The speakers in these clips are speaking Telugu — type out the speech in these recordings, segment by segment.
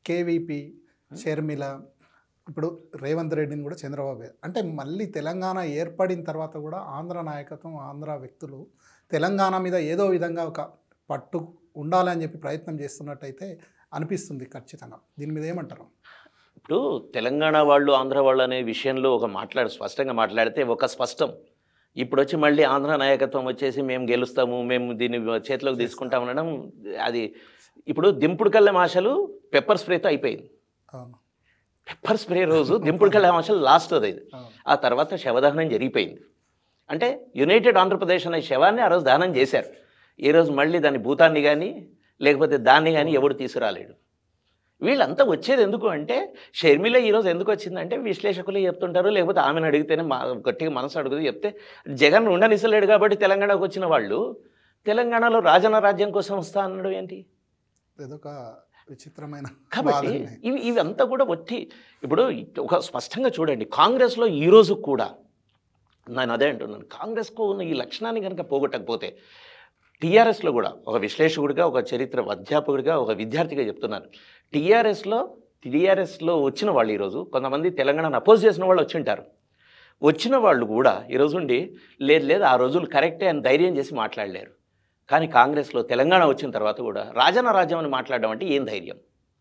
కేవీపీ షర్మిల ఇప్పుడు రేవంత్ రెడ్డిని కూడా చంద్రబాబు అంటే మళ్ళీ తెలంగాణ ఏర్పడిన తర్వాత కూడా ఆంధ్ర నాయకత్వం ఆంధ్ర వ్యక్తులు తెలంగాణ మీద ఏదో విధంగా ఒక పట్టు ఉండాలని చెప్పి ప్రయత్నం చేస్తున్నట్టయితే అనిపిస్తుంది ఖచ్చితంగా దీని మీద ఏమంటారు ఇప్పుడు తెలంగాణ వాళ్ళు ఆంధ్ర వాళ్ళు అనే విషయంలో ఒక మాట్లాడు స్పష్టంగా మాట్లాడితే ఒక స్పష్టం ఇప్పుడు వచ్చి మళ్ళీ ఆంధ్ర నాయకత్వం వచ్చేసి మేము గెలుస్తాము మేము దీన్ని చేతిలోకి తీసుకుంటాం అనడం అది ఇప్పుడు దింపుడు కళ్ళెం ఆశలు పెప్పర్ స్ప్రేతో అయిపోయింది అవును పెప్పర్ స్ప్రే రోజు దింపుడు కళ్ళెం ఆశలు లాస్ట్ అది అవును ఆ తర్వాత శవదహనం జరిగిపోయింది అంటే యునైటెడ్ ఆంధ్రప్రదేశ్ అనే శవాన్ని ఆ రోజు దహనం చేశారు ఈ రోజు మళ్ళీ దాని భూతాన్ని కానీ లేకపోతే దాన్ని కానీ ఎవడు తీసుకురాలేడు వీళ్ళంతా వచ్చేది ఎందుకు అంటే షర్మిల ఈరోజు ఎందుకు వచ్చిందంటే విశ్లేషకులు చెప్తుంటారు లేకపోతే ఆమెను అడిగితేనే మా గట్టిగా మనసు అడుగుతుంది చెప్తే జగన్ ఉండనిసలేడు కాబట్టి తెలంగాణకు వచ్చిన వాళ్ళు తెలంగాణలో రాజన రాజ్యం కోసం వస్తా అన్నాడు ఏంటి ఇదొక విచిత్రమైన కాబట్టి వాదనే. ఇవి ఇవంతా కూడా ఒట్టి ఇప్పుడు ఒక స్పష్టంగా చూడండి కాంగ్రెస్లో ఈ రోజు కూడా నేను అదే అంటున్నాను కాంగ్రెస్కు ఉన్న ఈ లక్షణాన్ని కనుక పోగొట్టకపోతే టీఆర్ఎస్లో కూడా ఒక విశ్లేషకుడిగా ఒక చరిత్ర అధ్యాపకుడిగా ఒక విద్యార్థిగా చెప్తున్నాను టీఆర్ఎస్లో టీఆర్ఎస్లో వచ్చిన వాళ్ళు ఈరోజు కొంతమంది తెలంగాణను అపోజ్ చేసిన వాళ్ళు వచ్చి ఉంటారు వచ్చిన వాళ్ళు కూడా ఈరోజు ఉండి లేదు లేదు ఆ రోజులు కరెక్టే అని ధైర్యం చేసి మాట్లాడలేరు కానీ కాంగ్రెస్లో తెలంగాణ వచ్చిన తర్వాత కూడా రాజన్న రాజ్యం అని మాట్లాడడం అంటే ఏం ధైర్యం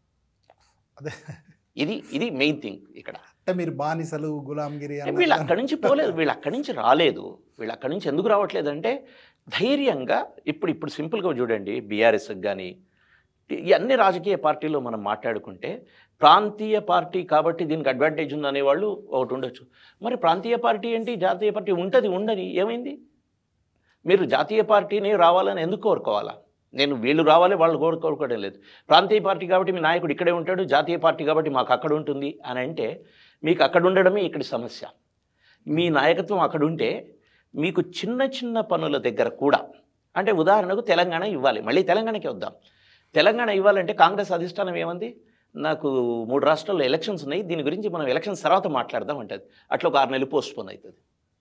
అదే ఇది ఇది మెయిన్ థింగ్ ఇక్కడ అంటే మీరు బానిసలు గులాంగిరి అన్నది వీళ్ళు అక్కడి నుంచి పోలేదు వీళ్ళు అక్కడి నుంచి రాలేదు వీళ్ళు అక్కడి నుంచి ఎందుకు రావట్లేదు అంటే ధైర్యంగా ఇప్పుడు ఇప్పుడు సింపుల్గా చూడండి బీఆర్ఎస్కి కానీ ఈ అన్ని రాజకీయ పార్టీలో మనం మాట్లాడుకుంటే ప్రాంతీయ పార్టీ కాబట్టి దీనికి అడ్వాంటేజ్ ఉంది అనేవాళ్ళు ఒకటి ఉండొచ్చు మరి ప్రాంతీయ పార్టీ ఏంటి జాతీయ పార్టీ ఉంటుంది ఉండని ఏమైంది మీరు జాతీయ పార్టీని రావాలని ఎందుకు కోరుకోవాలా నేను వీళ్ళు రావాలి వాళ్ళు కోరు కోరుకోవడం లేదు ప్రాంతీయ పార్టీ కాబట్టి మీ నాయకుడు ఇక్కడే ఉంటాడు జాతీయ పార్టీ కాబట్టి మాకు అక్కడ ఉంటుంది అని అంటే మీకు అక్కడ ఉండడమే ఇక్కడి సమస్య మీ నాయకత్వం అక్కడ ఉంటే మీకు చిన్న చిన్న పనుల దగ్గర కూడా అంటే ఉదాహరణకు తెలంగాణ ఇవ్వాలి మళ్ళీ తెలంగాణకి వద్దాం తెలంగాణ ఇవ్వాలంటే కాంగ్రెస్ అధిష్టానం ఏమంది నాకు మూడు రాష్ట్రాల్లో ఎలక్షన్స్ ఉన్నాయి దీని గురించి మనం ఎలక్షన్స్ తర్వాత మాట్లాడదాం అంటది అట్లా ఒక ఆరు నెలలు పోస్ట్ పోన్ అవుతుంది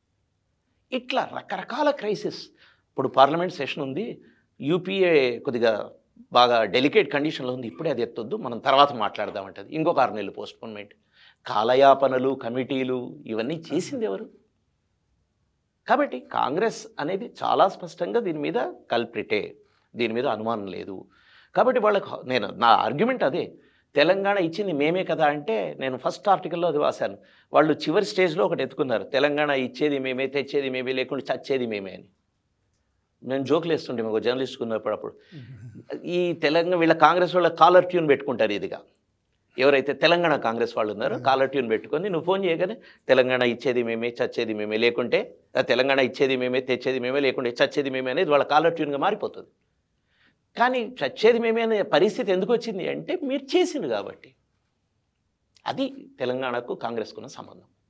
ఇట్లా రకరకాల క్రైసిస్ ఇప్పుడు పార్లమెంట్ సెషన్ ఉంది యూపీఏ కొద్దిగా బాగా డెలికేట్ కండిషన్లో ఉంది ఇప్పుడే అది ఎత్తొద్దు మనం తర్వాత మాట్లాడదామంటది ఇంకొక ఆరు నెలలు పోస్ట్పోన్మెంట్ కాలయాపనలు కమిటీలు ఇవన్నీ చేసింది ఎవరు కాబట్టి కాంగ్రెస్ అనేది చాలా స్పష్టంగా దీని మీద కల్ప్రిటే దీని మీద అనుమానం లేదు కాబట్టి వాళ్ళకు నేను నా ఆర్గ్యుమెంట్ అదే తెలంగాణ ఇచ్చింది మేమే కదా అంటే నేను ఫస్ట్ ఆర్టికల్లో అది రాశాను వాళ్ళు చివరి స్టేజ్లో ఒకటి ఎత్తుకున్నారు తెలంగాణ ఇచ్చేది మేమే తెచ్చేది మేమే లేకుండా చచ్చేది మేమే అని నేను జోకులు వేస్తుంటే ఒక జర్నలిస్ట్ ఉన్నప్పుడు అప్పుడు ఈ తెలంగాణ వీళ్ళ కాంగ్రెస్ వాళ్ళ కాలర్ ట్యూన్ పెట్టుకుంటారు ఇదిగా ఎవరైతే తెలంగాణ కాంగ్రెస్ వాళ్ళు ఉన్నారో కాలర్ ట్యూన్ పెట్టుకొని నువ్వు ఫోన్ చేయగానే తెలంగాణ ఇచ్చేది మేమే చచ్చేది మేమే లేకుంటే ఆ తెలంగాణ ఇచ్చేది మేమే తెచ్చేది మేమే లేకుంటే చచ్చేది మేమే అనేది వాళ్ళ కాలర్ ట్యూన్గా మారిపోతుంది కానీ చచ్చేది మేమే అనే పరిస్థితి ఎందుకు వచ్చింది అంటే మీరు చేసింది కాబట్టి అది తెలంగాణకు కాంగ్రెస్కున్న సంబంధం